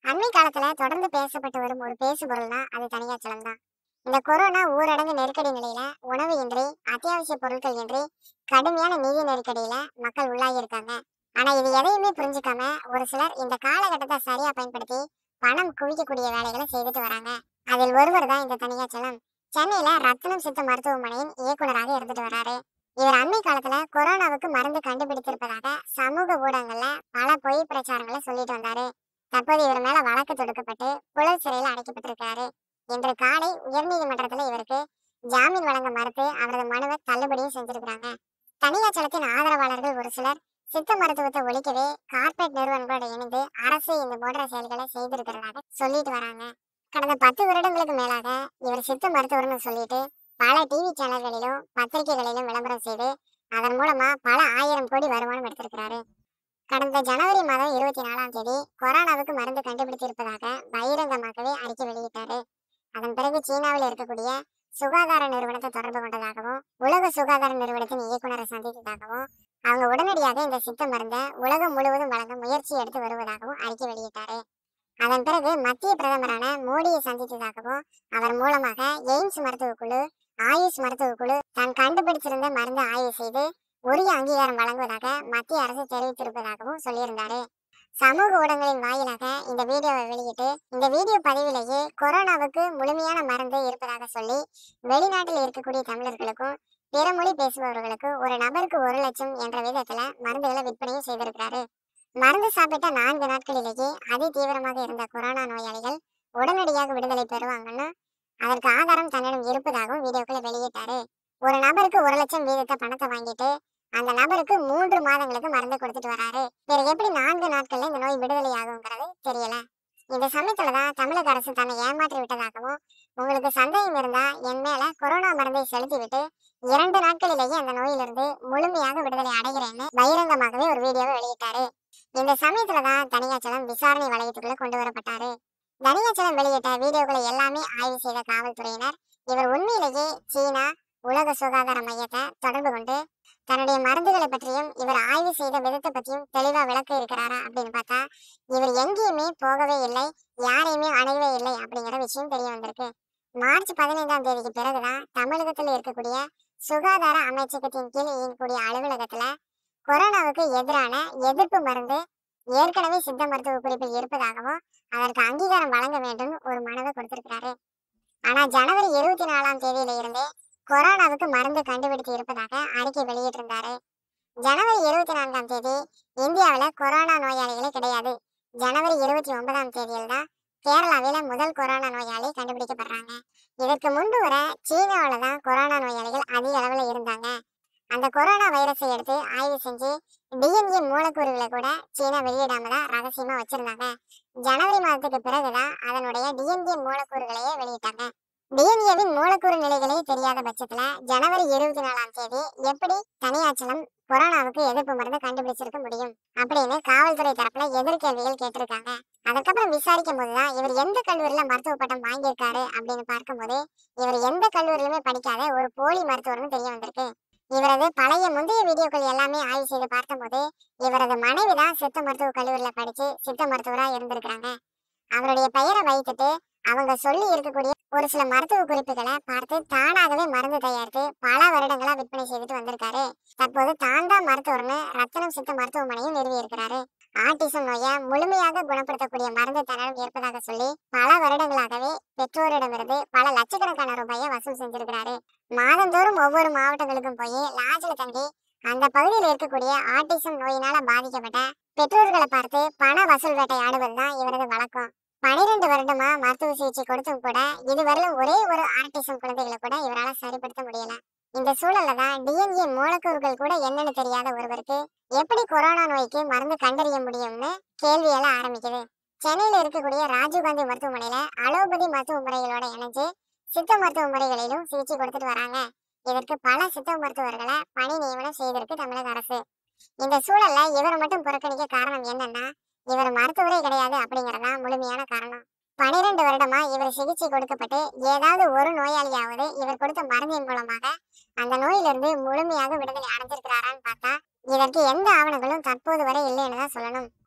அண்மை காலத்துல தொடர்ந்து பேசப்பட்டு வரும் ஒரு பேசு பொருள்னா அது தனியாச்சலம் தான் இந்த கொரோனா ஊரடங்கு நெருக்கடி நிலையில உணவு இன்றி அத்தியாவசிய பொருட்கள் இன்றி கடுமையான நிதி நெருக்கடியில மக்கள் உள்ளாகி இருக்காங்க ஆனா இது எதையுமே புரிஞ்சுக்காம ஒரு சிலர் இந்த காலகட்டத்தை சரியா பயன்படுத்தி பணம் குவிக்கக்கூடிய வேலைகளை செய்துட்டு வராங்க அதில் ஒருவர் தான் இந்த தனியாச்சலம் சென்னையில ரத்னம் சித்த மருத்துவமனையின் இயக்குனராக இருந்துட்டு வராரு இவர் அண்மை காலத்துல கொரோனாவுக்கு மருந்து கண்டுபிடித்திருப்பதாக சமூக ஊடகங்கள்ல பல பொய் பிரச்சாரங்களை சொல்லிட்டு வந்தாரு தற்போது இவர் மேல வழக்கு தொடுக்கப்பட்டு புழல் சிறையில் அடைக்கப்பட்டிருக்காரு இன்று காலை உயர்நீதிமன்றத்துல இவருக்கு ஜாமீன் வழங்க மறுத்து அவரது மனுவை தள்ளுபடியும் செஞ்சிருக்கிறாங்க தனியாச்சலத்தின் ஆதரவாளர்கள் ஒரு சிலர் சித்த மருத்துவத்தை ஒழிக்கவே கார்ப்பரேட் நிறுவனங்களோட இணைந்து அரசு இந்த போன்ற செயல்களை செய்திருக்கிறதாக சொல்லிட்டு வராங்க கடந்த பத்து வருடங்களுக்கு மேலாக இவர் சித்த மருத்துவர்னு சொல்லிட்டு பல டிவி சேனல்களிலும் பத்திரிகைகளிலும் விளம்பரம் செய்து அதன் மூலமா பல ஆயிரம் கோடி வருமானம் எடுத்திருக்கிறாரு கடந்த ஜனவரி மாதம் இருபத்தி நாலாம் தேதி கொரோனாவுக்கு மருந்து கண்டுபிடித்திருப்பதாக பகிரங்கமாகவே அறிக்கை வெளியிட்டாரு அதன் பிறகு சீனாவில் இருக்கக்கூடிய சுகாதார நிறுவனத்தை தொடர்பு கொண்டதாகவும் உலக சுகாதார நிறுவனத்தின் இயக்குனரை சந்தித்ததாகவும் அவங்க உடனடியாக இந்த சித்த மருந்தை உலகம் முழுவதும் வழங்க முயற்சி எடுத்து வருவதாகவும் அறிக்கை வெளியிட்டாரு அதன் பிறகு மத்திய பிரதமரான மோடியை சந்தித்ததாகவும் அவர் மூலமாக எய்ம்ஸ் மருத்துவ குழு ஆயுஷ் மருத்துவ குழு தான் கண்டுபிடிச்சிருந்த மருந்தை ஆய்வு செய்து உரிய அங்கீகாரம் வழங்குவதாக மத்திய அரசு தெரிவித்திருப்பதாகவும் சொல்லியிருந்தாரு சமூக ஊடகங்களின் வாயிலாக இந்த வீடியோவை வெளியிட்டு இந்த வீடியோ பதிவிலேயே கொரோனாவுக்கு முழுமையான மருந்து இருப்பதாக சொல்லி வெளிநாட்டில் இருக்கக்கூடிய தமிழர்களுக்கும் பிற மொழி பேசுபவர்களுக்கு ஒரு நபருக்கு ஒரு லட்சம் என்ற விதத்துல மருந்துகளை விற்பனையும் செய்திருக்கிறாரு மருந்து சாப்பிட்ட நான்கு நாட்களிலேயே அதி தீவிரமாக இருந்த கொரோனா நோயாளிகள் உடனடியாக விடுதலை பெறுவாங்கன்னு அதற்கு ஆதாரம் தன்னிடம் இருப்பதாகவும் வீடியோக்களை வெளியிட்டாரு ஒரு நபருக்கு ஒரு லட்சம் வீதத்தை பணத்தை வாங்கிட்டு அந்த நபருக்கு மூன்று மாதங்களுக்கு மருந்து கொடுத்துட்டு வராரு பிறகு எப்படி நான்கு நாட்கள்ல இந்த நோய் விடுதலை ஆகுங்கிறது தெரியல இந்த சமயத்துலதான் தமிழக அரசு தன்னை ஏமாற்றி விட்டதாகவும் உங்களுக்கு சந்தேகம் இருந்தா என் மேல கொரோனா மருந்தை செலுத்தி விட்டு இரண்டு நாட்களிலேயே அந்த நோயிலிருந்து முழுமையாக விடுதலை அடைகிறேன்னு பகிரங்கமாகவே ஒரு வீடியோவை வெளியிட்டாரு இந்த சமயத்துலதான் தனியாச்சலம் விசாரணை வளையத்துக்குள்ள கொண்டு வரப்பட்டாரு தனியாச்சலம் வெளியிட்ட வீடியோக்களை எல்லாமே ஆய்வு செய்த காவல்துறையினர் இவர் உண்மையிலேயே சீனா உலக சுகாதார மையத்தை தொடர்பு கொண்டு தன்னுடைய மருந்துகளை பற்றியும் இவர் ஆய்வு செய்த விதத்தை பற்றியும் தெளிவா விளக்க இருக்கிறாரா அப்படின்னு பார்த்தா இவர் எங்கேயுமே போகவே இல்லை யாரையுமே அணுகவே இல்லை அப்படிங்கிற விஷயம் தெரிய வந்திருக்கு மார்ச் பதினைந்தாம் தேதிக்கு பிறகுதான் தமிழகத்தில் இருக்கக்கூடிய சுகாதார அமைச்சகத்தின் கீழ் இயங்கக்கூடிய அலுவலகத்துல கொரோனாவுக்கு எதிரான எதிர்ப்பு மருந்து ஏற்கனவே சித்த மருத்துவ குறிப்பில் இருப்பதாகவும் அதற்கு அங்கீகாரம் வழங்க வேண்டும் ஒரு மனுவை கொடுத்திருக்கிறாரு ஆனா ஜனவரி இருபத்தி நாலாம் தேதியில இருந்தே கொரோனாவுக்கு மருந்து கண்டுபிடித்து இருப்பதாக அறிக்கை வெளியிட்டிருந்தாரு ஜனவரி இருபத்தி நான்காம் தேதி இந்தியாவுல கொரோனா நோயாளிகளே கிடையாது ஜனவரி இருபத்தி ஒன்பதாம் தேதியில் தான் கேரளாவில முதல் கொரோனா நோயாளி கண்டுபிடிக்கப்படுறாங்க இதற்கு முன்பு வர சீனாவில தான் கொரோனா நோயாளிகள் அதிக அளவுல இருந்தாங்க அந்த கொரோனா வைரஸை எடுத்து ஆய்வு செஞ்சு டிஎன்ஏ மூலக்கூறுகளை கூட சீனா வெளியிடாம தான் ரகசியமா வச்சிருந்தாங்க ஜனவரி மாதத்துக்கு பிறகுதான் அதனுடைய டிஎன்ஏ மூலக்கூறுகளையே வெளியிட்டாங்க டிஎன்ஏவின் மூலக்கூறு நிலைகளே தெரியாத பட்சத்துல ஜனவரி இருபத்தி நாலாம் தேதி எப்படி தனியாச்சலம் கொரோனாவுக்கு எதிர்ப்பு மருந்து கண்டுபிடிச்சிருக்க முடியும் அப்படின்னு காவல்துறை தரப்புல எதிர்கேள்விகள் கேட்டிருக்காங்க அதுக்கப்புறம் விசாரிக்கும் போதுதான் இவர் எந்த கல்லூரியில மருத்துவ பட்டம் வாங்கியிருக்காரு அப்படின்னு பார்க்கும்போது இவர் எந்த கல்லூரியிலுமே படிக்காத ஒரு போலி மருத்துவர்னு தெரிய வந்திருக்கு இவரது பழைய முந்தைய வீடியோக்கள் எல்லாமே ஆய்வு செய்து பார்த்தபோது இவரது மனைவி தான் சித்த மருத்துவ கல்லூரியில படிச்சு சித்த மருத்துவரா இருந்திருக்கிறாங்க அவருடைய பெயரை வைத்துட்டு அவங்க சொல்லி இருக்கக்கூடிய ஒரு சில மருத்துவ குறிப்புகளை பார்த்து தானாகவே மருந்து தயாரித்து பல வருடங்களா விற்பனை செய்துட்டு வந்திருக்காரு தற்போது தான் தான் மருத்துவர்னு ரத்தனம் சித்த மருத்துவமனையும் நிறுவி இருக்கிறாரு ஆட்டிசம் நோயை முழுமையாக குணப்படுத்தக்கூடிய மருந்து தன்னிடம் இருப்பதாக சொல்லி பல வருடங்களாகவே பெற்றோரிடமிருந்து பல லட்சக்கணக்கான ரூபாயை வசூல் செஞ்சிருக்கிறாரு மாதந்தோறும் ஒவ்வொரு மாவட்டங்களுக்கும் போய் லாட்ஜில் தங்கி அந்த பகுதியில் இருக்கக்கூடிய ஆட்டிசம் நோயினால பாதிக்கப்பட்ட பெற்றோர்களை பார்த்து பண வசூல் வேட்டை ஆடுவதுதான் இவரது வழக்கம் பனிரெண்டு வருடமா மருத்துவ சிகிச்சை கொடுத்தும் கூட இதுவரையிலும் ஒரே ஒரு ஆர்டிசம் குழந்தைகளை கூட இவரால சரிப்படுத்த முடியல இந்த சூழல்ல தான் டிஎன்ஏ மூலக்கூறுகள் கூட என்னன்னு தெரியாத ஒருவருக்கு எப்படி கொரோனா நோய்க்கு மருந்து கண்டறிய முடியும்னு கேள்வி எழ ஆரம்பிக்குது சென்னையில இருக்கக்கூடிய ராஜீவ்காந்தி மருத்துவமனையில அலோபதி மருத்துவ முறைகளோட இணைஞ்சு சித்த மருத்துவ முறைகளிலும் சிகிச்சை கொடுத்துட்டு வராங்க இதற்கு பல சித்த மருத்துவர்களை பணி நியமனம் செய்திருக்கு தமிழக அரசு இந்த சூழல்ல இவர் மட்டும் புறக்கணிக்க காரணம் என்னன்னா இவர் மருத்துவரே கிடையாது அப்படிங்கறதா முழுமையான காரணம் பனிரெண்டு வருடமா இவர் சிகிச்சை கொடுக்கப்பட்டு ஏதாவது ஒரு நோயாளியாவது இவர் கொடுத்த மருந்தின் மூலமாக அந்த நோயிலிருந்து முழுமையாக விடுதலை அடைஞ்சிருக்கிறாரான்னு பார்த்தா இதற்கு எந்த ஆவணங்களும் தற்போது வரை இல்லைன்னு தான் சொல்லணும்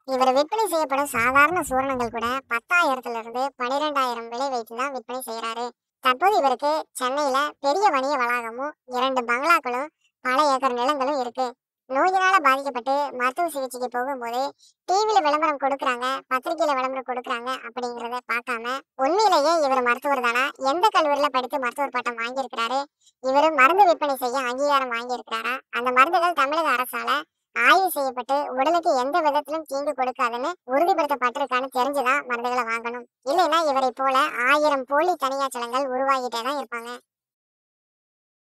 இவர் விற்பனை செய்யப்படும் சாதாரண சூரணங்கள் கூட பத்தாயிரத்துல இருந்து பனிரெண்டாயிரம் விலை வைத்து தான் விற்பனை செய்யறாரு தற்போது இவருக்கு சென்னையில பெரிய வணிக வளாகமும் இரண்டு பங்களாக்களும் பல ஏக்கர் நிலங்களும் இருக்கு நோயினால பாதிக்கப்பட்டு மருத்துவ சிகிச்சைக்கு போகும்போது டிவில விளம்பரம் கொடுக்கறாங்க பத்திரிகையில விளம்பரம் கொடுக்கறாங்க அப்படிங்கறத பார்க்காம உண்மையிலேயே இவர் மருத்துவர் தானா எந்த கல்லூரியில படித்து மருத்துவர் பட்டம் வாங்கியிருக்கிறாரு இவர் மருந்து விற்பனை செய்ய அங்கீகாரம் வாங்கியிருக்கிறாரா அந்த மருந்துகள் தமிழக அரசால ஆய்வு செய்யப்பட்டு உடலுக்கு எந்த விதத்திலும் தீங்கு கொடுக்காதுன்னு உறுதிப்படுத்தப்பட்டிருக்கான்னு தெரிஞ்சுதான் மருந்துகளை வாங்கணும் இல்லைன்னா இவரை போல ஆயிரம் போலி தனியாச்சலங்கள் உருவாகிட்டே தான் இருப்பாங்க